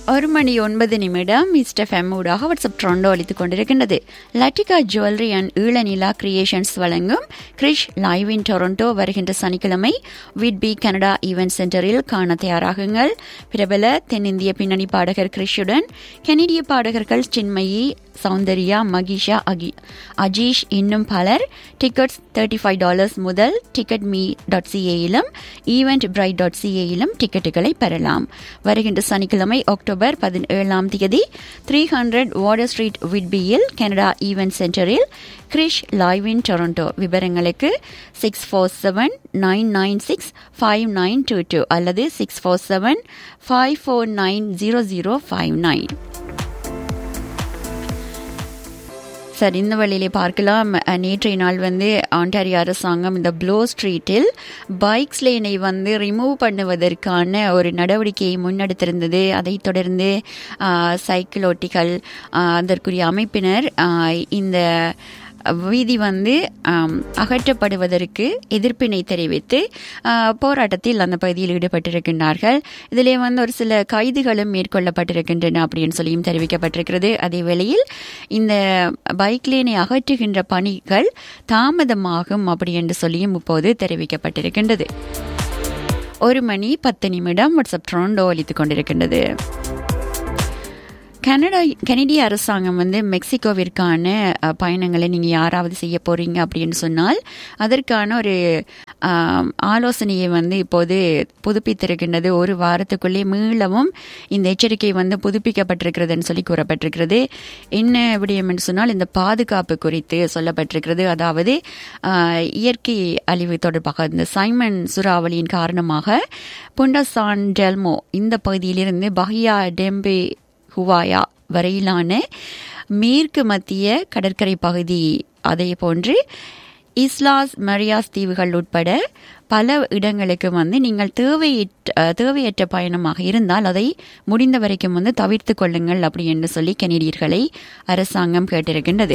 ஒரு மணி ஒன்பது நிமிடம் மிஸ்டர் ஃபெம் ஊடாக வாட்ஸ்அப் ட்ரோண்டோ அளித்துக் கொண்டிருக்கின்றது Lattika jewellery and Eelanila creations வழங்கும் கிரிஷ் லைவ் இன் டொரண்டோ வருகின்ற சனிக்கிழமை விட் பி கனடா ஈவென்ட் சென்டரில் காண தயாராகுங்கள் பிரபல தென்னிந்திய பின்னணி பாடகர் கிரிஷுடன் கனடிய பாடகர்கள் சின்மயி சௌந்தர்யா மகிஷா அகி அஜீஷ் இன்னும் பலர் டிக்கெட்ஸ் தேர்ட்டி ஃபைவ் டாலர்ஸ் முதல் டிக்கெட் மீ டாட் சிஏயிலும் ஈவெண்ட் பிரைட் டாட் சிஏயிலும் டிக்கெட்டுகளை பெறலாம் வருகின்ற சனிக்கிழமை அக்டோபர் பதினேழாம் தேதி த்ரீ ஹண்ட்ரட் வார்டர் ஸ்ட்ரீட் விட்பியில் கனடா ஈவெண்ட் சென்டரில் கிரிஷ் லைவ் இன் டொரண்டோ விவரங்களுக்கு six four seven nine nine six five nine two two அல்லது six four seven five four nine zero zero five nine சரி இந்த வழியிலே பார்க்கலாம் நேற்றைய நாள் வந்து ஆண்டாரி அரசாங்கம் இந்த ப்ளோ ஸ்ட்ரீட்டில் பைக்ஸ் லேனை வந்து ரிமூவ் பண்ணுவதற்கான ஒரு நடவடிக்கையை முன்னெடுத்திருந்தது அதைத் தொடர்ந்து சைக்கிள் ஓட்டிகள் அதற்குரிய அமைப்பினர் இந்த வீதி வந்து அகற்றப்படுவதற்கு எதிர்ப்பினை தெரிவித்து போராட்டத்தில் அந்த பகுதியில் ஈடுபட்டிருக்கின்றார்கள் இதிலே வந்து ஒரு சில கைதுகளும் மேற்கொள்ளப்பட்டிருக்கின்றன அப்படின்னு சொல்லியும் தெரிவிக்கப்பட்டிருக்கிறது அதே வேளையில் இந்த பைக் லேனை அகற்றுகின்ற பணிகள் தாமதமாகும் அப்படி என்று சொல்லியும் இப்போது தெரிவிக்கப்பட்டிருக்கின்றது ஒரு மணி பத்து நிமிடம் வாட்ஸ்அப் ட்ரோண்டோ அளித்துக் கொண்டிருக்கின்றது கனடா கனடிய அரசாங்கம் வந்து மெக்சிகோவிற்கான பயணங்களை நீங்கள் யாராவது செய்ய போகிறீங்க அப்படின்னு சொன்னால் அதற்கான ஒரு ஆலோசனையை வந்து இப்போது புதுப்பித்திருக்கின்றது ஒரு வாரத்துக்குள்ளே மீளவும் இந்த எச்சரிக்கை வந்து புதுப்பிக்கப்பட்டிருக்கிறதுன்னு சொல்லி கூறப்பட்டிருக்கிறது என்ன விடயம் என்று சொன்னால் இந்த பாதுகாப்பு குறித்து சொல்லப்பட்டிருக்கிறது அதாவது இயற்கை அழிவு தொடர்பாக இந்த சைமன் சூறாவளியின் காரணமாக புண்டசான் டெல்மோ இந்த பகுதியிலிருந்து பஹியா டெம்பே ஹுவாயா வரையிலான மேற்கு மத்திய கடற்கரை பகுதி அதே போன்று இஸ்லாஸ் மரியாஸ் தீவுகள் உட்பட பல இடங்களுக்கு வந்து நீங்கள் தேவையற்ற தேவையற்ற பயணமாக இருந்தால் அதை முடிந்த வரைக்கும் வந்து தவிர்த்து கொள்ளுங்கள் அப்படி என்று சொல்லி கெனடியர்களை அரசாங்கம் கேட்டிருக்கின்றது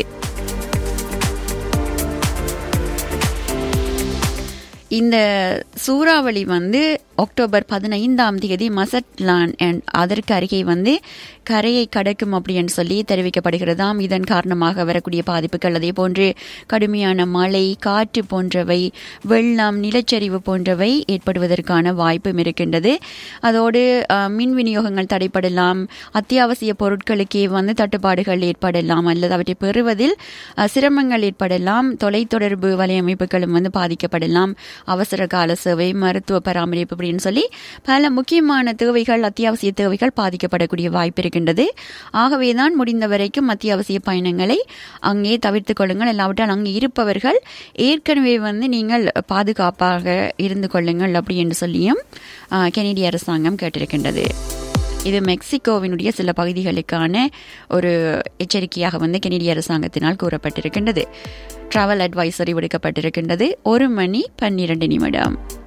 இந்த சூறாவளி வந்து அக்டோபர் பதினைந்தாம் தேதி மசட்லான் அதற்கு அருகே வந்து கரையை கடக்கும் அப்படின்னு சொல்லி தெரிவிக்கப்படுகிறதாம் இதன் காரணமாக வரக்கூடிய பாதிப்புகள் அதே போன்று கடுமையான மழை காற்று போன்றவை வெள்ளம் நிலச்சரிவு போன்றவை ஏற்படுவதற்கான வாய்ப்பும் இருக்கின்றது அதோடு மின் விநியோகங்கள் தடைப்படலாம் அத்தியாவசிய பொருட்களுக்கே வந்து தட்டுப்பாடுகள் ஏற்படலாம் அல்லது அவற்றை பெறுவதில் சிரமங்கள் ஏற்படலாம் தொலைத்தொடர்பு வலையமைப்புகளும் வந்து பாதிக்கப்படலாம் அவசர கால சேவை மருத்துவ பராமரிப்பு அப்படின்னு சொல்லி பல முக்கியமான தேவைகள் அத்தியாவசிய தேவைகள் பாதிக்கப்படக்கூடிய வாய்ப்பு இருக்கின்றது ஆகவேதான் முடிந்த வரைக்கும் அத்தியாவசிய பயணங்களை அங்கே தவிர்த்து கொள்ளுங்கள் இல்லாவிட்டால் அங்கே இருப்பவர்கள் ஏற்கனவே வந்து நீங்கள் பாதுகாப்பாக இருந்து கொள்ளுங்கள் அப்படி என்று சொல்லியும் கெனடிய அரசாங்கம் கேட்டிருக்கின்றது இது மெக்சிகோவினுடைய சில பகுதிகளுக்கான ஒரு எச்சரிக்கையாக வந்து கெனடிய அரசாங்கத்தினால் கூறப்பட்டிருக்கின்றது டிராவல் அட்வைசரி விடுக்கப்பட்டிருக்கின்றது ஒரு மணி பன்னிரண்டு நிமிடம்